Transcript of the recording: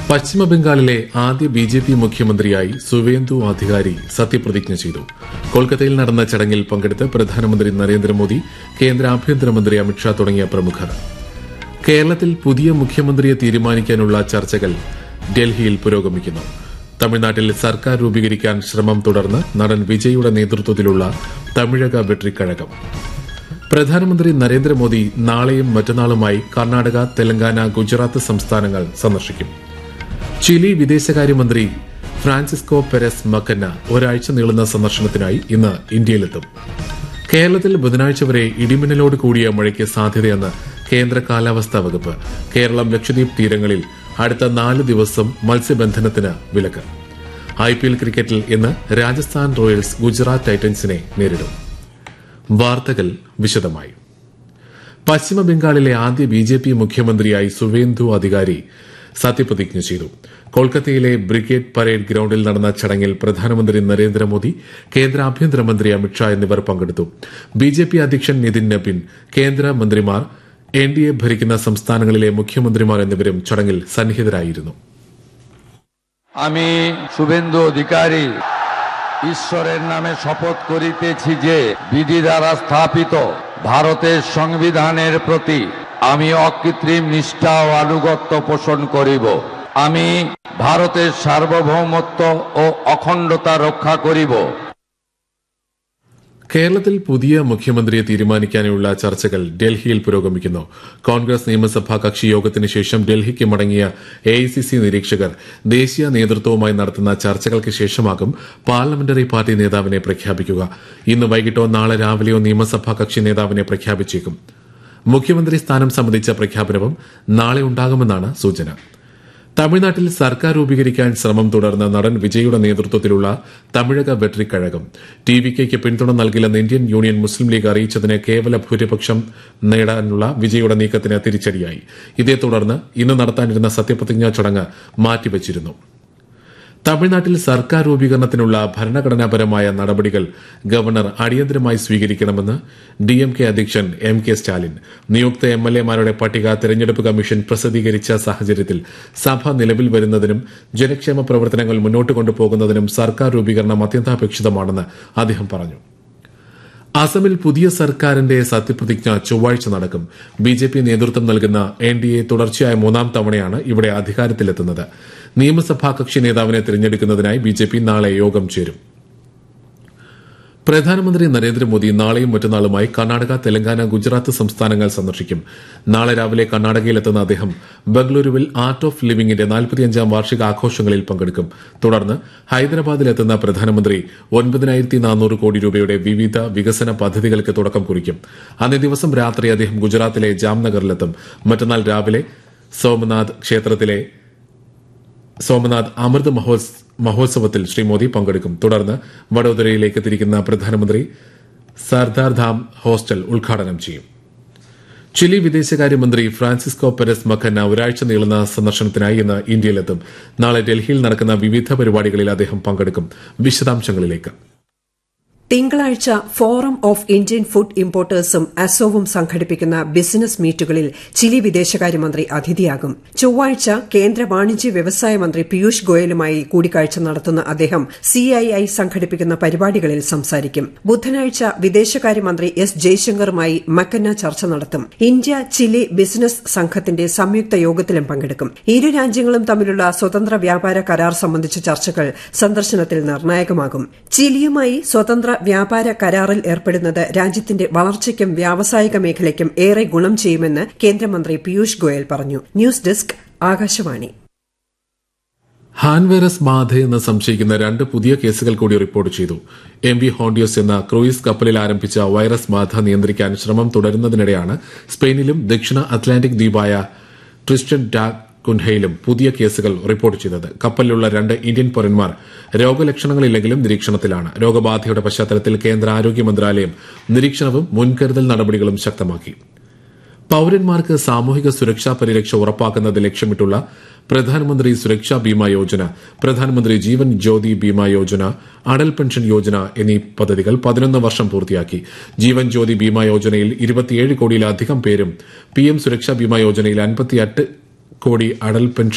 പശ്ചിമബംഗാളിലെ ആദ്യ B J P മുഖ്യമന്ത്രിയായി സുവേന്ദു അധികാരി സത്യപ്രതിജ്ഞ ചെയ്തു കൊൽക്കത്തയിൽ നടന്ന ചടങ്ങിൽ പങ്കെടുത്ത് പ്രധാനമന്ത്രി നരേന്ദ്രമോദി കേന്ദ്ര ആഭ്യന്തരമന്ത്രി അമിത്ഷാ തുടങ്ങിയ പ്രമുഖർ കേരളത്തിൽ പുതിയ മുഖ്യമന്ത്രിയെ തീരുമാനിക്കാനുള്ള ചർച്ചകൾ ഡൽഹിയിൽ പുരോഗമിക്കുന്നു തമിഴ്നാട്ടിൽ സർക്കാർ രൂപീകരിക്കാൻ ശ്രമം തുടർന്ന് നടൻ വിജയുടെ നേതൃത്വത്തിലുള്ള തമിഴക വെട്രിക്കഴകം പ്രധാനമന്ത്രി നരേന്ദ്രമോദി നാളെയും മറ്റന്നാളുമായി കർണാടക തെലങ്കാന ഗുജറാത്ത് സംസ്ഥാനങ്ങൾ സന്ദർശിക്കും ചിലി വിദേശകാര്യമന്ത്രി ഫ്രാൻസിസ്കോ പെരസ് മക്കന്ന ഒരാഴ്ച നീളുന്ന സന്ദർശനത്തിനായി ഇന്ന് ഇന്ത്യയിലെത്തും കേരളത്തിൽ ബുധനാഴ്ച വരെ ഇടിമിന്നലോട് കൂടിയ മഴയ്ക്ക് സാധ്യതയെന്ന് കേന്ദ്ര കാലാവസ്ഥാ വകുപ്പ് കേരളം ലക്ഷദ്വീപ് തീരങ്ങളിൽ അടുത്ത നാല് ദിവസം മത്സ്യബന്ധനത്തിന് വിലക്ക് ഐ പി എൽ ക്രിക്കറ്റിൽ ഇന്ന് രാജസ്ഥാൻ റോയൽസ് ഗുജറാത്ത് ടൈറ്റൻസിനെ നേരിടും വാർത്തകൾ വിശദമായി പശ്ചിമ ബംഗാളിലെ ആദ്യ ബി ജെ പി മുഖ്യമന്ത്രിയായി സുവേന്ദു അധികാരി സത്യപ്രതിജ്ഞ ചെയ്തു കൊൽക്കത്തയിലെ ബ്രിഗേഡ് പരേഡ് ഗ്രൌണ്ടിൽ നടന്ന ചടങ്ങിൽ പ്രധാനമന്ത്രി നരേന്ദ്രമോദി കേന്ദ്ര ആഭ്യന്തരമന്ത്രി അമിത്ഷാ എന്നിവർ പങ്കെടുത്തു ബി ജെ പി അധ്യക്ഷൻ നിതിൻ നബിൻ കേന്ദ്രമന്ത്രിമാർ എൻ ഡി എ ഭരിക്കുന്ന സംസ്ഥാനങ്ങളിലെ മുഖ്യമന്ത്രിമാർ എന്നിവരും ചടങ്ങിൽ സന്നിഹിതരായിരുന്നു আমি শুভেন্দু অধিকারী ঈশ্বরের নামে শপথ করিতেছি যে বিধি দ্বারা স্থাপিত ভারতের সংবিধানের প্রতি আমি অকৃত্রিম নিষ্ঠা ও আনুগত্য পোষণ করিব আমি ভারতের সার্বভৌমত্ব ও অখণ্ডতা রক্ষা করিব കേരളത്തിൽ പുതിയ മുഖ്യമന്ത്രിയെ തീരുമാനിക്കാനുള്ള ചർച്ചകൾ ഡൽഹിയിൽ പുരോഗമിക്കുന്നു കോൺഗ്രസ് നിയമസഭാ കക്ഷി യോഗത്തിന് ശേഷം ഡൽഹിക്ക് മടങ്ങിയ എഐസിസി നിരീക്ഷകർ ദേശീയ നേതൃത്വവുമായി നടത്തുന്ന ചർച്ചകൾക്ക് ശേഷമാകും പാർലമെന്ററി പാർട്ടി നേതാവിനെ പ്രഖ്യാപിക്കുക ഇന്ന് വൈകിട്ടോ നാളെ രാവിലെയോ നിയമസഭാ കക്ഷി നേതാവിനെ പ്രഖ്യാപിച്ചേക്കും മുഖ്യമന്ത്രി സ്ഥാനം സംബന്ധിച്ച പ്രഖ്യാപനവും നാളെ ഉണ്ടാകുമെന്നാണ് സൂചന തമിഴ്നാട്ടിൽ സർക്കാർ രൂപീകരിക്കാൻ ശ്രമം തുടർന്ന നടൻ വിജയുടെ നേതൃത്വത്തിലുള്ള തമിഴക വെട്രിക്കഴകം ടി വി കെയ്ക്ക് പിന്തുണ നൽകില്ലെന്ന് ഇന്ത്യൻ യൂണിയൻ മുസ്ലിം ലീഗ് അറിയിച്ചതിന് കേവല ഭൂരിപക്ഷം നേടാനുള്ള വിജയുടെ നീക്കത്തിന് തിരിച്ചടിയായി ഇതേ തുടർന്ന് ഇന്ന് നടത്താനിരുന്ന സത്യപ്രതിജ്ഞാ ചടങ്ങ് മാറ്റിവച്ചിരുന്നു തമിഴ്നാട്ടിൽ സർക്കാർ രൂപീകരണത്തിനുള്ള ഭരണഘടനാപരമായ നടപടികൾ ഗവർണർ അടിയന്തരമായി സ്വീകരിക്കണമെന്ന് ഡിഎംകെ അധ്യക്ഷൻ എം കെ സ്റ്റാലിൻ നിയുക്ത എം എൽ എമാരുടെ പട്ടിക തെരഞ്ഞെടുപ്പ് കമ്മീഷൻ പ്രസിദ്ധീകരിച്ച സാഹചര്യത്തിൽ സഭ നിലവിൽ വരുന്നതിനും ജനക്ഷേമ പ്രവർത്തനങ്ങൾ മുന്നോട്ട് കൊണ്ടുപോകുന്നതിനും സർക്കാർ രൂപീകരണം അത്യന്താപേക്ഷിതമാണെന്ന് അദ്ദേഹം പറഞ്ഞു അസമിൽ പുതിയ സർക്കാരിന്റെ സത്യപ്രതിജ്ഞ ചൊവ്വാഴ്ച നടക്കും ബി ജെ പി നേതൃത്വം നൽകുന്ന എൻ ഡി എ തുടർച്ചയായ മൂന്നാം തവണയാണ് ഇവിടെ അധികാരത്തിലെത്തുന്നത് നിയമസഭാ കക്ഷി നേതാവിനെ തിരഞ്ഞെടുക്കുന്നതിനായി ബി ജെ പി നാളെ യോഗം ചേരും പ്രധാനമന്ത്രി നരേന്ദ്രമോദി നാളെയും മറ്റന്നാളുമായി കർണാടക തെലങ്കാന ഗുജറാത്ത് സംസ്ഥാനങ്ങൾ സന്ദർശിക്കും നാളെ രാവിലെ കർണാടകയിലെത്തുന്ന അദ്ദേഹം ബംഗളൂരുവിൽ ആർട്ട് ഓഫ് ലിവിംഗിന്റെ നാൽപ്പത്തിയഞ്ചാം വാർഷിക ആഘോഷങ്ങളിൽ പങ്കെടുക്കും തുടർന്ന് ഹൈദരാബാദിലെത്തുന്ന പ്രധാനമന്ത്രി ഒൻപതിനായിരത്തി നാനൂറ് കോടി രൂപയുടെ വിവിധ വികസന പദ്ധതികൾക്ക് തുടക്കം കുറിക്കും അന്നേ ദിവസം രാത്രി അദ്ദേഹം ഗുജറാത്തിലെ ജാംനഗറിലെത്തും മറ്റന്നാൾ രാവിലെ സോമനാഥ് ക്ഷേത്രത്തിലെ സോമനാഥ് അമൃത് മഹോത്സ് മഹോത്സവത്തിൽ ശ്രീ മോദി പങ്കെടുക്കും തുടർന്ന് വഡോദരയിലേക്ക് തിരിക്കുന്ന പ്രധാനമന്ത്രി സർദാർ ധാം ഹോസ്റ്റൽ ഉദ്ഘാടനം ചെയ്യും ചിലി വിദേശകാര്യമന്ത്രി ഫ്രാൻസിസ്കോ പെരസ് മക്കന്ന ഒരാഴ്ച നീളുന്ന സന്ദർശനത്തിനായി ഇന്ന് ഇന്ത്യയിലെത്തും നാളെ ഡൽഹിയിൽ നടക്കുന്ന വിവിധ പരിപാടികളിൽ അദ്ദേഹം പങ്കെടുക്കും വിശദാംശങ്ങളിലേക്ക് തിങ്കളാഴ്ച ഫോറം ഓഫ് ഇന്ത്യൻ ഫുഡ് ഇമ്പോർട്ടേഴ്സും അസോവും സംഘടിപ്പിക്കുന്ന ബിസിനസ് മീറ്റുകളിൽ ചിലി വിദേശകാര്യമന്ത്രി അതിഥിയാകും ചൊവ്വാഴ്ച കേന്ദ്ര വാണിജ്യ വ്യവസായ മന്ത്രി പീയൂഷ് ഗോയലുമായി കൂടിക്കാഴ്ച നടത്തുന്ന അദ്ദേഹം സിഐഐ സംഘടിപ്പിക്കുന്ന പരിപാടികളിൽ സംസാരിക്കും ബുധനാഴ്ച വിദേശകാര്യമന്ത്രി എസ് ജയശങ്കറുമായി മക്കന്ന ചർച്ച നടത്തും ഇന്ത്യ ചിലി ബിസിനസ് സംഘത്തിന്റെ സംയുക്ത യോഗത്തിലും പങ്കെടുക്കും ഇരു രാജ്യങ്ങളും തമ്മിലുള്ള സ്വതന്ത്ര വ്യാപാര കരാർ സംബന്ധിച്ച ചർച്ചകൾ സന്ദർശനത്തിൽ നിർണായകമാകും ചിലിയുമായി സ്വതന്ത്ര വ്യാപാര കരാറിൽ ഏർപ്പെടുന്നത് രാജ്യത്തിന്റെ വളർച്ചയ്ക്കും വ്യാവസായിക മേഖലയ്ക്കും ഏറെ ഗുണം ചെയ്യുമെന്ന് കേന്ദ്രമന്ത്രി പീയൂഷ് ഗോയൽ പറഞ്ഞു ന്യൂസ് ഡെസ്ക് ആകാശവാണി ഹാൻ വൈറസ് ബാധയെന്ന് സംശയിക്കുന്ന രണ്ട് പുതിയ കേസുകൾ കൂടി റിപ്പോർട്ട് ചെയ്തു എം വി ഹോണ്ടിയോസ് എന്ന ക്രൂയിസ് കപ്പലിൽ ആരംഭിച്ച വൈറസ് ബാധ നിയന്ത്രിക്കാൻ ശ്രമം തുടരുന്നതിനിടെയാണ് സ്പെയിനിലും ദക്ഷിണ അറ്റ്ലാന്റിക് ദ്വീപായ ട്രിസ്റ്റൻ ഡാ കുൻഹയിലും പുതിയ കേസുകൾ റിപ്പോർട്ട് ചെയ്തത് കപ്പലിലുള്ള രണ്ട് ഇന്ത്യൻ പൌരന്മാർ രോഗലക്ഷണങ്ങളില്ലെങ്കിലും നിരീക്ഷണത്തിലാണ് രോഗബാധയുടെ പശ്ചാത്തലത്തിൽ കേന്ദ്ര ആരോഗ്യ മന്ത്രാലയം നിരീക്ഷണവും മുൻകരുതൽ നടപടികളും ശക്തമാക്കി പൌരന്മാർക്ക് സാമൂഹിക സുരക്ഷാ പരിരക്ഷ ഉറപ്പാക്കുന്നത് ലക്ഷ്യമിട്ടുള്ള പ്രധാനമന്ത്രി സുരക്ഷാ ബീമ യോജന പ്രധാനമന്ത്രി ജീവൻ ജ്യോതി ബീമ യോജന അടൽ പെൻഷൻ യോജന എന്നീ പദ്ധതികൾ പതിനൊന്ന് വർഷം പൂർത്തിയാക്കി ജീവൻ ജ്യോതി ബീമ യോജനയിൽ ഇരുപത്തിയേഴ് കോടിയിലധികം പേരും പിഎം സുരക്ഷാ ബീമ യോജനയിൽ അൻപത്തിയെട്ട് കോടി അടൽ പെൻഷൻ